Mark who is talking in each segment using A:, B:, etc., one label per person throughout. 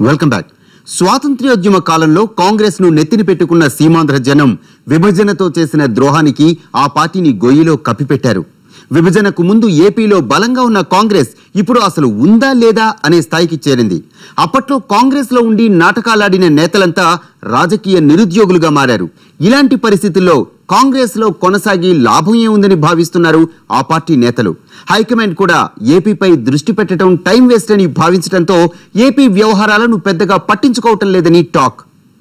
A: welcome back స్వాతంత్ర్యోద్యమ కాలంలో కాంగ్రెస్ ను నెత్తిన పెట్టుకున్న సీమాంధ్ర జనం విభజనతో చేసిన ద్రోహానికి ఆ పార్టీని గొయ్యిలో కప్పిపెట్టారు విభజనకు ముందు ఏపీలో బలంగా ఉన్న కాంగ్రెస్ ఇప్పుడు అసలు ఉందా లేదా అనే స్థాయికి చేరింది అప్పట్లో కాంగ్రెస్ లో ఉండి నాటకాలాడిన నేతలంతా రాజకీయ నిరుద్యోగులుగా మారారు ఇలాంటి పరిస్థితుల్లో కాంగ్రెస్ లో కొనసాగి లాభం ఏముందని భావిస్తున్నారు ఆ పార్టీ నేతలు హైకమాండ్ కూడా ఏపీపై దృష్టి పెట్టడం టైం వేస్ట్ అని భావించడంతో ఏపీ వ్యవహారాలను పెద్దగా పట్టించుకోవటం లేదని టాక్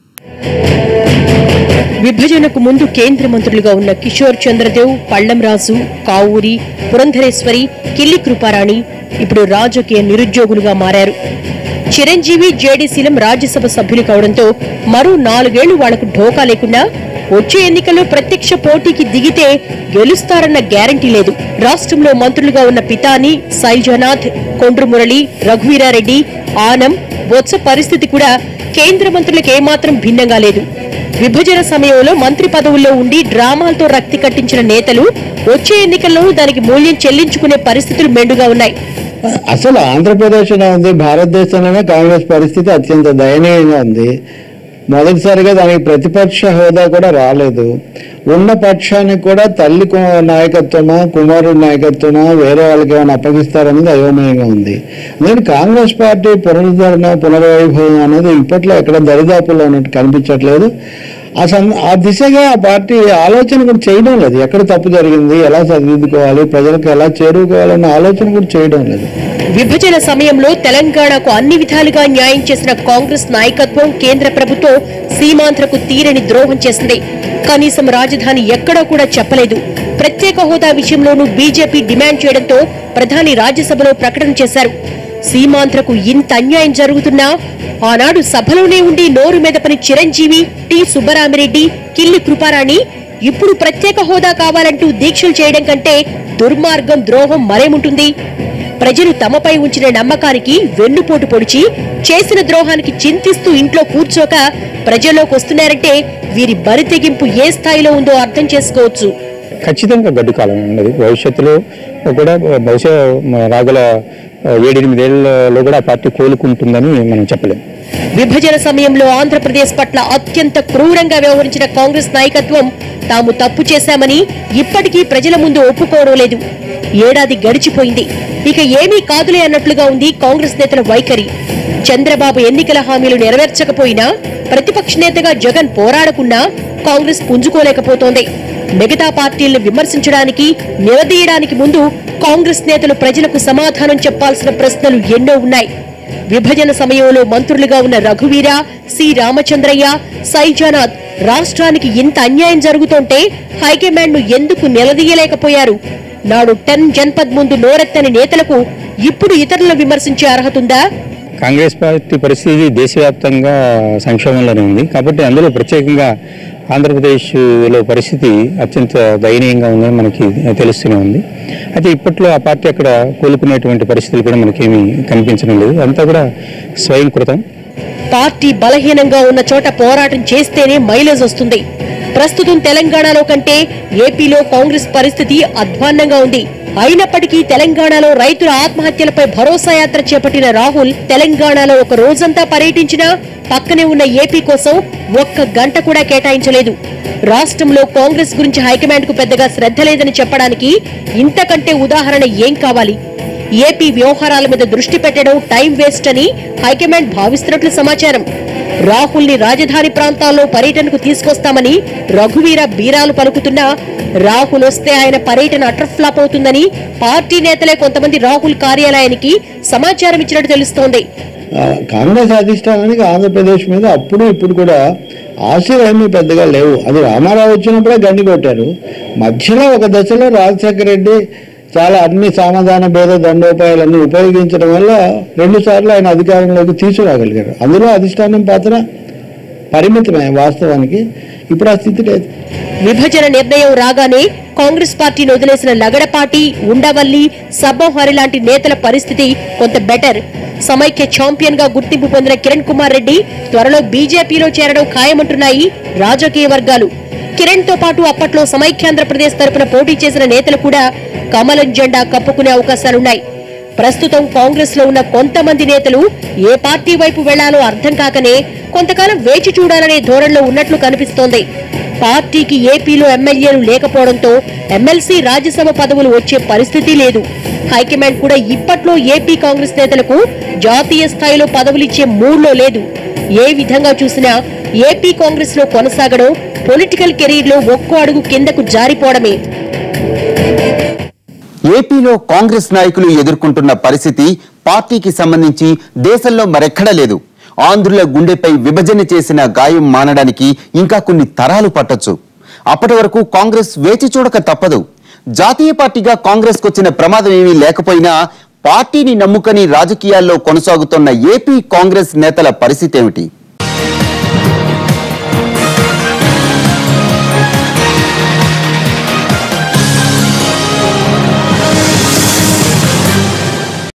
B: విభజనకు ముందు కేంద్ర మంత్రులుగా ఉన్న కిషోర్ చంద్రదేవ్ పళ్లంరాజు కావూరి పురంధరేశ్వరి కిల్లి కృపారాణి ఇప్పుడు రాజకీయ నిరుద్యోగులుగా మారారు చిరంజీవి జేడీసీలం రాజ్యసభ సభ్యులు కావడంతో మరో నాలుగేళ్లు వాళ్లకు ఢోకా లేకుండా వచ్చే ఎన్నికల్లో ప్రత్యక్ష పోటీకి దిగితే గెలుస్తారన్న గ్యారంటీ లేదు రాష్ట్రంలో మంత్రులుగా ఉన్న పితాని శైలజనాథ్ కొండ్రు మురళి రఘువీరారెడ్డి ఆనం బొత్స పరిస్థితి కూడా కేంద్ర మంత్రులకు ఏమాత్రం భిన్నంగా లేదు విభజన సమయంలో మంత్రి పదవుల్లో ఉండి డ్రామాలతో రక్తి కట్టించిన నేతలు వచ్చే ఎన్నికల్లో దానికి మూల్యం చెల్లించుకునే పరిస్థితులు మెండుగా ఉన్నాయి
C: అసలు ఆంధ్రప్రదేశ్లో ఉంది భారతదేశంలోనే కాంగ్రెస్ పరిస్థితి అత్యంత దయనీయంగా ఉంది మొదటిసారిగా దానికి ప్రతిపక్ష హోదా కూడా రాలేదు ఉన్న పక్షానికి కూడా తల్లి కు- నాయకత్వమా కుమారుడి నాయకత్వమా వేరే వాళ్ళకి ఏమైనా అప్పగిస్తారనేది అయోమయంగా ఉంది నేను కాంగ్రెస్ పార్టీ పునరుద్ధరణ పునర్వైభవం అనేది ఇప్పట్లో ఎక్కడ దరిదాపుల్లో ఉన్నట్టు కనిపించట్లేదు ఆ సం ఆ దిశగా ఆ పార్టీ ఆలోచన కూడా చేయడం లేదు ఎక్కడ తప్పు జరిగింది ఎలా సరిదిద్దుకోవాలి ప్రజలకు ఎలా చేరుకోవాలన్న ఆలోచన కూడా చేయడం లేదు
B: విభజన సమయంలో తెలంగాణకు అన్ని విధాలుగా న్యాయం చేసిన కాంగ్రెస్ నాయకత్వం కేంద్ర ప్రభుత్వం సీమాంధ్రకు తీరని ద్రోహం చేసింది కనీసం రాజధాని ఎక్కడో కూడా చెప్పలేదు ప్రత్యేక హోదా విషయంలోనూ బీజేపీ డిమాండ్ చేయడంతో ప్రధాని రాజ్యసభలో ప్రకటన చేశారు సీమాంధ్రకు ఇంత అన్యాయం జరుగుతున్నా ఆనాడు సభలోనే ఉండి నోరు మెదపని చిరంజీవి టి సుబ్బరామిరెడ్డి కిల్లి కృపారాణి ఇప్పుడు ప్రత్యేక హోదా కావాలంటూ దీక్షలు చేయడం కంటే దుర్మార్గం ద్రోహం మరేముంటుంది ప్రజలు తమపై ఉంచిన నమ్మకానికి వెన్నుపోటు పొడిచి చేసిన ద్రోహానికి చింతిస్తూ ఇంట్లో కూర్చోక ప్రజల్లోకి వస్తున్నారంటే వీరి బరితెగింపు ఏ స్థాయిలో ఉందో అర్థం చేసుకోవచ్చు
D: ఖచ్చితంగా గడ్డు కాలం ఉన్నది భవిష్యత్తులో కూడా బహుశా మ- రాగల ఏడెనిమిదేళ్లలో కూడా ఆ పార్టీ కోలుకుంటుందని మనం చెప్పలేం
B: విభజన సమయంలో ఆంధ్రప్రదేశ్ పట్ల అత్యంత క్రూరంగా వ్యవహరించిన కాంగ్రెస్ నాయకత్వం తాము తప్పు చేశామని ఇప్పటికీ ప్రజల ముందు ఒప్పుకోవడం లేదు ఏడాది గడిచిపోయింది ఇక ఏమీ కాదులే అన్నట్లుగా ఉంది కాంగ్రెస్ నేతల వైఖరి చంద్రబాబు ఎన్నికల హామీలు నెరవేర్చకపోయినా ప్రతిపక్ష నేతగా జగన్ పోరాడకున్నా కాంగ్రెస్ పుంజుకోలేకపోతోంది మిగతా పార్టీలను విమర్శించడానికి నిలదీయడానికి ముందు కాంగ్రెస్ నేతలు ప్రజలకు సమాధానం చెప్పాల్సిన ప్రశ్నలు ఎన్నో ఉన్నాయి విభజన సమయంలో మంత్రులుగా ఉన్న రఘువీర సి రామచంద్రయ్య సైజానాథ్ రాష్ట్రానికి ఇంత అన్యాయం జరుగుతుంటే హైకమాండ్ ను ఎందుకు నిలదీయలేకపోయారు నాడు టెన్ జన్పద్ ముందు నోరెత్తని నేతలకు ఇప్పుడు ఇతరులను విమర్శించే అర్హత ఉందా
D: కాంగ్రెస్ పార్టీ పరిస్థితి దేశవ్యాప్తంగా సంక్షోభంలోనే ఉంది కాబట్టి అందులో ప్రత్యేకంగా ఆంధ్రప్రదేశ్లో పరిస్థితి అత్యంత దయనీయంగా ఉందని మనకి తెలుస్తూనే ఉంది అయితే ఇప్పట్లో ఆ పార్టీ అక్కడ కోలుకునేటువంటి పరిస్థితులు కూడా మనకేమీ కనిపించడం లేదు అంతా కూడా స్వయంకృతం
B: పార్టీ బలహీనంగా ఉన్న చోట పోరాటం చేస్తేనే మైలేజ్ వస్తుంది ప్రస్తుతం తెలంగాణలో కంటే ఏపీలో కాంగ్రెస్ పరిస్థితి అధ్వాన్నంగా ఉంది అయినప్పటికీ తెలంగాణలో రైతుల ఆత్మహత్యలపై భరోసా యాత్ర చేపట్టిన రాహుల్ తెలంగాణలో ఒక రోజంతా పర్యటించినా పక్కనే ఉన్న ఏపీ కోసం ఒక్క గంట కూడా కేటాయించలేదు రాష్ట్రంలో కాంగ్రెస్ గురించి హైకమాండ్ కు పెద్దగా శ్రద్ధ లేదని చెప్పడానికి ఇంతకంటే ఉదాహరణ ఏం కావాలి ఏపీ వ్యవహారాల మీద దృష్టి పెట్టడం టైం వేస్ట్ అని హైకమాండ్ భావిస్తున్నట్లు సమాచారం రాహుల్ ని రాజధాని ప్రాంతాల్లో పర్యటనకు తీసుకొస్తామని రఘువీర బీరాలు పలుకుతున్నా రాహుల్ వస్తే ఆయన పర్యటన అటర్ ఫ్లాప్ అవుతుందని పార్టీ నేతలే కొంతమంది రాహుల్ కార్యాలయానికి సమాచారం ఇచ్చినట్టు తెలుస్తోంది
C: ఆ, కాంగ్రెస్ అధిష్టానానికి ఆంధ్రప్రదేశ్ మీద అప్పుడు ఇప్పుడు కూడా ఆశలు ఏమీ పెద్దగా లేవు అది రామారావు వచ్చినప్పుడే గండి కొట్టారు మధ్యలో ఒక దశలో రాజశేఖర రెడ్డి చాలా అన్ని సమాధాన భేద దండోపాయాలన్నీ ఉపయోగించడం వల్ల రెండు సార్లు ఆయన అధికారంలోకి తీసుకురాగలిగారు అందులో అధిష్టానం పాత్ర పరిమితమే వాస్తవానికి ఇప్పుడు ఆ స్థితి లేదు
B: విభజన నిర్ణయం రాగానే కాంగ్రెస్ పార్టీని వదిలేసిన లగడపాటి ఉండవల్లి సబ్బోహరి లాంటి నేతల పరిస్థితి కొంత బెటర్ సమైక్య ఛాంపియన్ గా గుర్తింపు పొందిన కిరణ్ కుమార్ రెడ్డి త్వరలో బీజేపీలో చేరడం ఖాయమంటున్నాయి రాజకీయ వర్గాలు కిరణ్ తో పాటు అప్పట్లో సమైక్యాంధ్రప్రదేశ్ తరపున పోటీ చేసిన నేతలు కూడా కమలం జెండా కప్పుకునే అవకాశాలున్నాయి ప్రస్తుతం కాంగ్రెస్ లో ఉన్న కొంతమంది నేతలు ఏ పార్టీ వైపు వెళ్లాలో అర్థం కాకనే కొంతకాలం వేచి చూడాలనే ధోరణిలో ఉన్నట్లు కనిపిస్తోంది పార్టీకి ఏపీలో ఎమ్మెల్యేలు లేకపోవడంతో ఎమ్మెల్సీ రాజ్యసభ పదవులు వచ్చే పరిస్థితి లేదు హైకమాండ్ కూడా ఇప్పట్లో ఏపీ కాంగ్రెస్ నేతలకు జాతీయ స్థాయిలో పదవులిచ్చే మూడ్లో లేదు ఏ విధంగా చూసినా ఏపీ కాంగ్రెస్ లో కొనసాగడం పొలిటికల్ కెరీర్ లో ఒక్కో అడుగు కిందకు జారిపోవడమే
A: ఏపీలో కాంగ్రెస్ నాయకులు ఎదుర్కొంటున్న పరిస్థితి పార్టీకి సంబంధించి దేశంలో మరెక్కడా లేదు ఆంధ్రుల గుండెపై విభజన చేసిన గాయం మానడానికి ఇంకా కొన్ని తరాలు పట్టొచ్చు అప్పటి వరకు కాంగ్రెస్ వేచి చూడక తప్పదు జాతీయ పార్టీగా కాంగ్రెస్ వచ్చిన ప్రమాదం ఏమీ లేకపోయినా పార్టీని నమ్ముకని రాజకీయాల్లో కొనసాగుతున్న ఏపీ కాంగ్రెస్ నేతల పరిస్థితి ఏమిటి